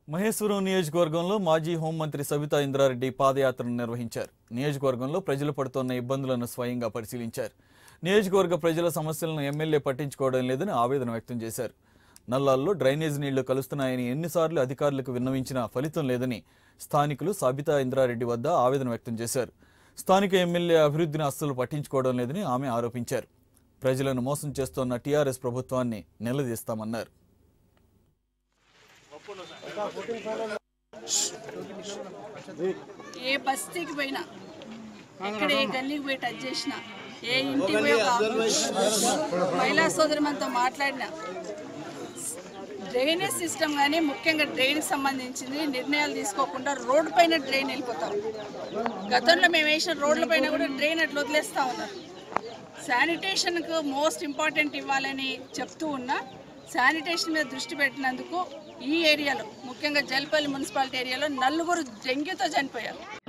మహేశ్వరం నియోజకవర్గంలో మాజీ హోంమంత్రి సబితా ఇంద్రారెడ్డి పాదయాత్రను నిర్వహించారు నియోజకవర్గంలో ప్రజలు పడుతున్న ఇబ్బందులను స్వయంగా పరిశీలించారు నియోజకవర్గ ప్రజల సమస్యలను ఎమ్మెల్యే పట్టించుకోవడం లేదని ఆవేదన వ్యక్తం చేశారు నల్లాల్లో డ్రైనేజ్ నీళ్లు కలుస్తున్నాయని ఎన్నిసార్లు అధికారులకు విన్నవించినా ఫలితం లేదని స్థానికులు సబితా ఇంద్రారెడ్డి వద్ద ఆవేదన వ్యక్తం చేశారు స్థానిక ఎమ్మెల్యే అభివృద్ధిని అస్సలు పట్టించుకోవడం లేదని ఆమె ఆరోపించారు ప్రజలను మోసం చేస్తోన్న టీఆర్ఎస్ ప్రభుత్వాన్ని నిలదీస్తామన్నారు ఏ బస్తీకి పోయినా ఎక్కడ ఏ గల్లీకి పోయి టచ్ చేసినా ఏ ఇంటికి పోయి ఒక మహిళా సోదరి మనతో మాట్లాడినా డ్రైనేజ్ సిస్టమ్ కానీ ముఖ్యంగా డ్రైన్కి సంబంధించింది నిర్ణయాలు తీసుకోకుండా రోడ్డు పైన డ్రైన్ వెళ్ళిపోతాం గతంలో మేము వేసిన రోడ్ల పైన కూడా డ్రైన్ అట్లా వదిలేస్తూ ఉన్నారు శానిటేషన్కు మోస్ట్ ఇంపార్టెంట్ ఇవ్వాలని చెప్తూ ఉన్నా శానిటేషన్ మీద దృష్టి పెట్టినందుకు ఈ ఏరియాలో ముఖ్యంగా జల్పల్లి మున్సిపాలిటీ ఏరియాలో నలుగురు డెంగ్యూతో చనిపోయారు